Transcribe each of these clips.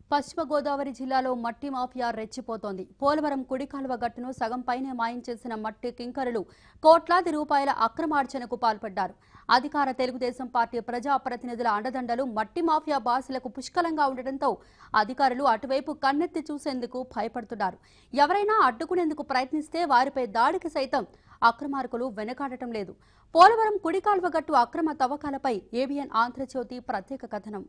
పశ్చిమ గోదావరి జిల్లాలో మట్టి మాఫియా రెచ్చిపోతోంది పోలవరం కుడి కాలువ గట్టును సగం పైనే మాయం చేసిన మట్టి కింకరులు కోట్లాది రూపాయల అక్రమార్జనకు పాల్పడ్డారు అధికార తెలుగుదేశం పార్టీ ప్రజాప్రతినిధుల అండదండలు మట్టి మాఫియా బాసులకు పుష్కలంగా ఉండటంతో అధికారులు అటువైపు కన్నెత్తి చూసేందుకు భయపడుతున్నారు ఎవరైనా అడ్డుకునేందుకు ప్రయత్నిస్తే వారిపై దాడికి సైతం అక్రమార్కులు వెనకాడటం లేదు పోలవరం కుడి కాలువ గట్టు అక్రమ తవ్వకాలపై ఏబిఎన్ ఆంధ్రజ్యోతి ప్రత్యేక కథనం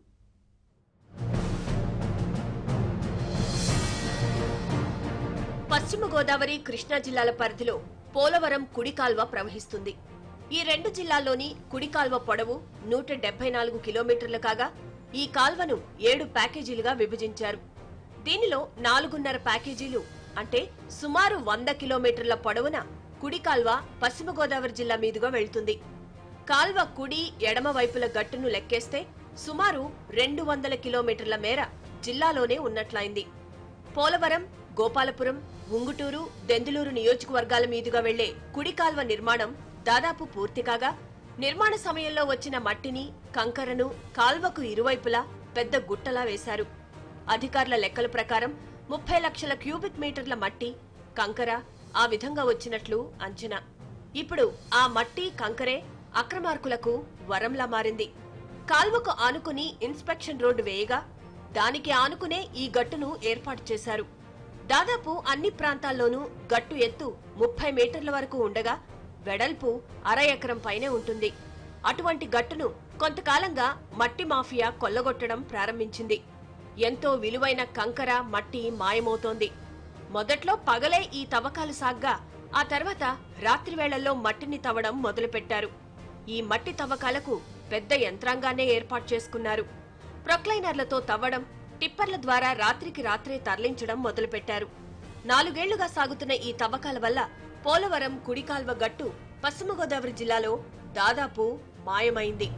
పశ్చిమ గోదావరి కృష్ణా జిల్లాల పరిధిలో పోలవరం కుడి కాల్వ ప్రవహిస్తుంది ఈ రెండు జిల్లాల్లోని కుడి కాల్వ పొడవు నూట డెబ్బై నాలుగు కిలోమీటర్లు కాగా ఈ కాల్వను ఏడు ప్యాకేజీలుగా విభజించారు దీనిలో నాలుగున్నర ప్యాకేజీలు అంటే సుమారు వంద కిలోమీటర్ల పొడవున కుడి కాల్వ పశ్చిమ గోదావరి జిల్లా మీదుగా వెళ్తుంది కాల్వ కుడి ఎడమ వైపుల గట్టును లెక్కేస్తే సుమారు రెండు వందల కిలోమీటర్ల మేర జిల్లాలోనే ఉన్నట్లయింది పోలవరం గోపాలపురం ఉంగుటూరు దెందులూరు నియోజకవర్గాల మీదుగా వెళ్లే కుడి కాల్వ నిర్మాణం దాదాపు పూర్తి కాగా నిర్మాణ సమయంలో వచ్చిన మట్టిని కంకరను కాల్వకు ఇరువైపులా పెద్ద గుట్టలా వేశారు అధికారుల లెక్కల ప్రకారం ముప్పై లక్షల క్యూబిక్ మీటర్ల మట్టి కంకర ఆ విధంగా వచ్చినట్లు అంచనా ఇప్పుడు ఆ మట్టి కంకరే అక్రమార్కులకు వరంలా మారింది కాల్వకు ఆనుకుని ఇన్స్పెక్షన్ రోడ్డు వేయగా దానికి ఆనుకునే ఈ గట్టును ఏర్పాటు చేశారు దాదాపు అన్ని ప్రాంతాల్లోనూ గట్టు ఎత్తు ముప్పై మీటర్ల వరకు ఉండగా వెడల్పు అర ఎకరం పైనే ఉంటుంది అటువంటి గట్టును కొంతకాలంగా మట్టి మాఫియా కొల్లగొట్టడం ప్రారంభించింది ఎంతో విలువైన కంకర మట్టి మాయమవుతోంది మొదట్లో పగలే ఈ తవ్వకాలు సాగ్గా ఆ తర్వాత రాత్రి వేళల్లో మట్టిని తవ్వడం మొదలుపెట్టారు ఈ మట్టి తవ్వకాలకు పెద్ద యంత్రాంగాన్నే ఏర్పాటు చేసుకున్నారు ప్రొక్లైనర్లతో తవ్వడం టిప్పర్ల ద్వారా రాత్రికి రాత్రే తరలించడం మొదలుపెట్టారు నాలుగేళ్లుగా సాగుతున్న ఈ తవ్వకాల వల్ల పోలవరం కుడికాల్వ గట్టు పశ్చిమ గోదావరి జిల్లాలో దాదాపు మాయమైంది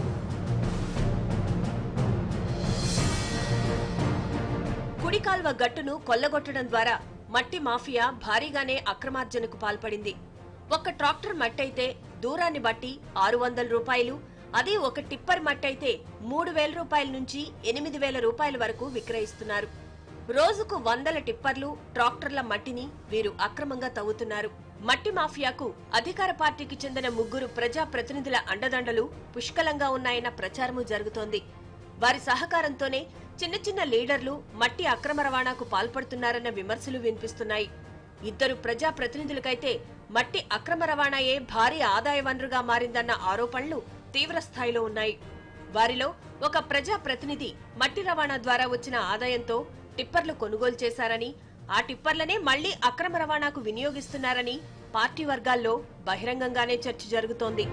కుడికాల్వ గట్టును కొల్లగొట్టడం ద్వారా మట్టి మాఫియా భారీగానే అక్రమార్జనకు పాల్పడింది ఒక ట్రాక్టర్ మట్టి అయితే దూరాన్ని బట్టి ఆరు వందల రూపాయలు అదే ఒక టిప్పర్ మట్టి అయితే మూడు వేల రూపాయల నుంచి ఎనిమిది వేల రూపాయల వరకు విక్రయిస్తున్నారు రోజుకు వందల టిప్పర్లు ట్రాక్టర్ల మట్టిని వీరు అక్రమంగా తవ్వుతున్నారు మట్టి మాఫియాకు అధికార పార్టీకి చెందిన ముగ్గురు ప్రజా ప్రతినిధుల అండదండలు పుష్కలంగా ఉన్నాయన్న ప్రచారము జరుగుతోంది వారి సహకారంతోనే చిన్న చిన్న లీడర్లు మట్టి అక్రమ రవాణాకు పాల్పడుతున్నారన్న విమర్శలు వినిపిస్తున్నాయి ఇద్దరు ప్రజా ప్రతినిధులకైతే మట్టి అక్రమ రవాణాయే భారీ ఆదాయ వనరుగా మారిందన్న ఆరోపణలు తీవ్ర స్థాయిలో ఉన్నాయి వారిలో ఒక ప్రజా ప్రతినిధి మట్టి రవాణా ద్వారా వచ్చిన ఆదాయంతో టిప్పర్లు కొనుగోలు చేశారని ఆ టిప్పర్లనే మళ్లీ అక్రమ రవాణాకు వినియోగిస్తున్నారని పార్టీ వర్గాల్లో బహిరంగంగానే చర్చ జరుగుతోంది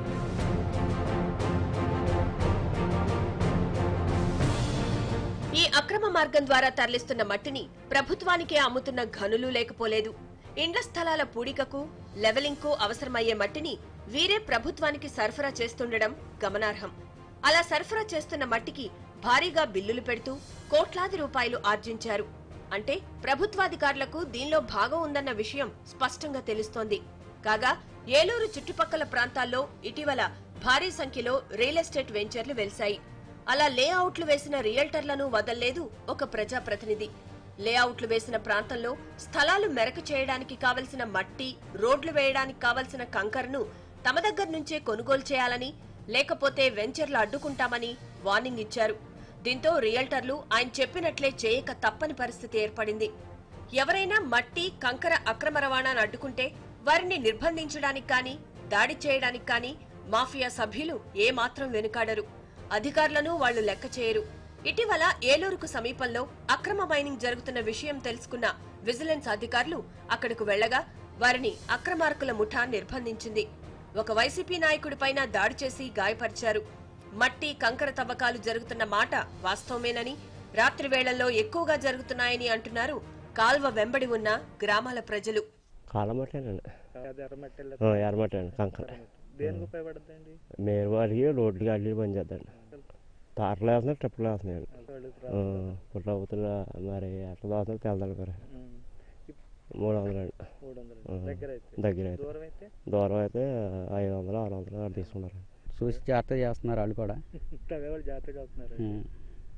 ఈ అక్రమ మార్గం ద్వారా తరలిస్తున్న మట్టిని ప్రభుత్వానికే అమ్ముతున్న ఘనులు లేకపోలేదు ఇండ్ల స్థలాల పూడికకు లెవెలింగ్ కు అవసరమయ్యే మట్టిని వీరే ప్రభుత్వానికి సరఫరా చేస్తుండడం గమనార్హం అలా సరఫరా చేస్తున్న మట్టికి భారీగా బిల్లులు పెడుతూ కోట్లాది రూపాయలు ఆర్జించారు అంటే ప్రభుత్వాధికారులకు దీనిలో భాగం ఉందన్న విషయం స్పష్టంగా తెలుస్తోంది కాగా ఏలూరు చుట్టుపక్కల ప్రాంతాల్లో ఇటీవల భారీ సంఖ్యలో రియల్ ఎస్టేట్ వెంచర్లు వెలిశాయి అలా లేఅవుట్లు వేసిన రియల్టర్లను వదల్లేదు ఒక ప్రజాప్రతినిధి లేఅవుట్లు వేసిన ప్రాంతంలో స్థలాలు మెరక చేయడానికి కావలసిన మట్టి రోడ్లు వేయడానికి కావలసిన కంకరను తమ దగ్గర నుంచే కొనుగోలు చేయాలని లేకపోతే వెంచర్లు అడ్డుకుంటామని వార్నింగ్ ఇచ్చారు దీంతో రియల్టర్లు ఆయన చెప్పినట్లే చేయక తప్పని పరిస్థితి ఏర్పడింది ఎవరైనా మట్టి కంకర అక్రమ రవాణాను అడ్డుకుంటే వారిని నిర్బంధించడానికి కానీ దాడి చేయడానికి కానీ మాఫియా సభ్యులు ఏమాత్రం వెనుకాడరు అధికారులను వాళ్లు లెక్క చేయరు ఇటీవల ఏలూరుకు సమీపంలో అక్రమ మైనింగ్ జరుగుతున్న విషయం తెలుసుకున్న విజిలెన్స్ అధికారులు అక్కడకు వెళ్లగా వారిని అక్రమార్కుల ముఠా నిర్బంధించింది ఒక వైసీపీ నాయకుడిపైన దాడి చేసి గాయపరిచారు మట్టి కంకర తవ్వకాలు జరుగుతున్న మాట వాస్తవమేనని రాత్రి వేళల్లో ఎక్కువగా జరుగుతున్నాయని అంటున్నారు కాల్వ వెంబడి ఉన్న గ్రామాల ప్రజలు కాలమట్టేనండి అది ఎర్రమట్టి ఎర్రమట్టి అండి కంకర దేనికి ఉపయోగపడుతుందండి మీరు వారికి రోడ్లు గాడ్లు పని చేద్దండి తాటలు వేస్తున్నాయి ట్రిప్పులు వేస్తున్నాయండి పుట్ట అవుతున్నా మరి ఎట్లా దోస్తున్నారు తెలదాలి మరి మూడు వందలు అండి మూడు వందలు ఆ. దగ్గర అయితే దగ్గర అయితే దూరం అయితే దూరం అయితే ఐదు వందలు ఆరు వందలు అలా తీసుకున్నారు చూసి జాగ్రత్త చేస్తున్నారు వాళ్ళు కూడా తవ్వేవాళ్ళు జాగ్రత్తగా అవుతున్నారు ఉం.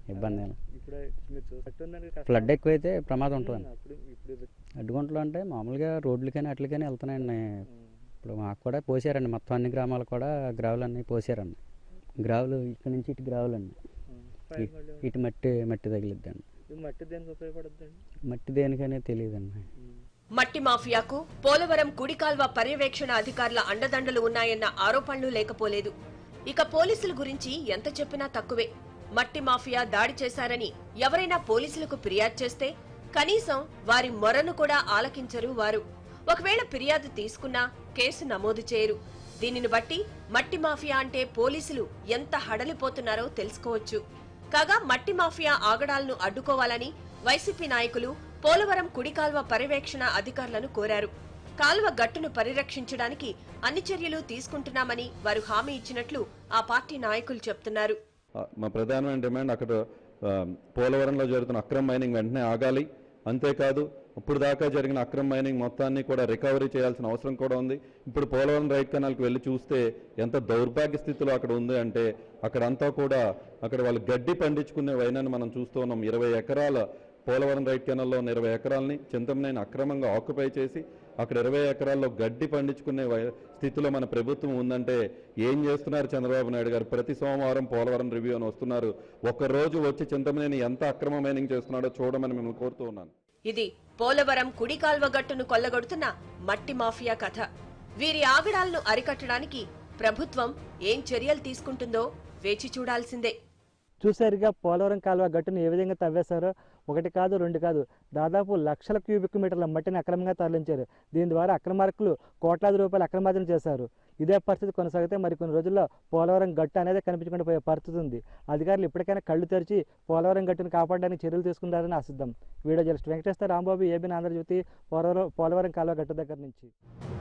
ఇబ్బంది ఏం ఇప్పుడు మీరు చూసినట్టుందండి కష్టం. ఫ్లడ్ ఎక్కువైతే ప్రమాదం ఉమ్, ఉంటుంది అప్పుడు ఇప్పుడు ఇది- అడ్డుగుంటలు అంటే మామూలుగా రోడ్లకైనా అట్లకైనా వెళ్తున్నాయండి ఉమ్, ఇప్పుడు మాకు కూడా పోసారండి మొత్తం అన్ని గ్రామాలు కూడా గ్రావులు అన్నీ పోసారండి గ్రావులు ఇక్కడ నుంచి ఇటు గ్రావులు అండి ఉమ్. పైన ఇ- మళ్ళీ ఇటు మట్టి మట్టి తగిలిద్దండి ఈ మట్టి దేనికి ఉపయోగపడుతుందండి మట్టి దేనికనే తెలియదండి మట్టి మాఫియాకు పోలవరం కుడికాల్వ పర్యవేక్షణ అధికారుల అండదండలు ఉన్నాయన్న ఆరోపణలు లేకపోలేదు ఇక పోలీసుల గురించి ఎంత చెప్పినా తక్కువే మట్టి మాఫియా దాడి చేశారని ఎవరైనా పోలీసులకు ఫిర్యాదు చేస్తే కనీసం వారి మొరను కూడా ఆలకించరు వారు ఒకవేళ ఫిర్యాదు తీసుకున్నా కేసు నమోదు చేయరు దీనిని బట్టి మట్టి మాఫియా అంటే పోలీసులు ఎంత హడలిపోతున్నారో తెలుసుకోవచ్చు కాగా మట్టి మాఫియా ఆగడాలను అడ్డుకోవాలని వైసీపీ నాయకులు పోలవరం కుడికాల్వ పర్యవేక్షణ అధికారులను కోరారు కాల్వ గట్టును పరిరక్షించడానికి అన్ని చర్యలు తీసుకుంటున్నామని వారు హామీ ఇచ్చినట్లు ఆ పార్టీ నాయకులు చెప్తున్నారు ఆ, మా ప్రధానమైన డిమాండ్ అక్కడ ఆ, పోలవరంలో జరుగుతున్న అక్రమ మైనింగ్ వెంటనే ఆగాలి అంతేకాదు ఇప్పుడు దాకా జరిగిన అక్రమ మైనింగ్ మొత్తాన్ని కూడా రికవరీ చేయాల్సిన అవసరం కూడా ఉంది ఇప్పుడు పోలవరం రైట్ కెనాల్కి వెళ్ళి చూస్తే ఎంత దౌర్భాగ్య స్థితిలో అక్కడ ఉంది అంటే అక్కడంతా కూడా అక్కడ వాళ్ళు గడ్డి పండించుకునే వైనాన్ని మనం చూస్తూ ఉన్నాం ఇరవై ఎకరాల పోలవరం రైట్ కెనాల్లో ఉన్న ఇరవై ఎకరాలని చింతమనేని అక్రమంగా ఆక్యుపై చేసి అక్కడ ఇరవై ఎకరాల్లో గడ్డి పండించుకునే వై- స్థితిలో మన ప్రభుత్వం ఉందంటే ఏం చేస్తున్నారు చంద్రబాబు నాయుడు గారు ప్రతి సోమవారం పోలవరం రివ్యూ అని వస్తున్నారు ఒక్క రోజు వచ్చి చింతమనేని ఎంత అక్రమ మైనింగ్ చేస్తున్నాడో చూడమని మిమ్మల్ని కోరుతూ ఉన్నాను ఇది పోలవరం కుడికాల్వ గట్టును కొల్లగొడుతున్న మట్టి మాఫియా కథ వీరి ఆగడాలను అరికట్టడానికి ప్రభుత్వం ఏం చర్యలు తీసుకుంటుందో వేచి చూడాల్సిందే చూసారుగా పోలవరం కాలువ గట్టును ఏ విధంగా తవ్వేశారో ఒకటి కాదు రెండు కాదు దాదాపు లక్షల క్యూబిక్ మీటర్ల మట్టిని అక్రమంగా తరలించారు దీని ద్వారా అక్రమార్కులు కోట్లాది రూపాయలు అక్రమార్జన చేశారు ఇదే పరిస్థితి కొనసాగితే మరి కొన్ని రోజుల్లో పోలవరం గట్టు అనేది కనిపించకుండా పోయే పరిస్థితి ఉంది అధికారులు ఇప్పటికైనా కళ్ళు తెరిచి పోలవరం గట్టును కాపాడడానికి చర్యలు తీసుకుంటారని ఆశిద్దాం video journalist Venkateswara Rambabu ABN Andhra Jyothy Polavaram Polavaram కాలువ గట్టు దగ్గర నుంచి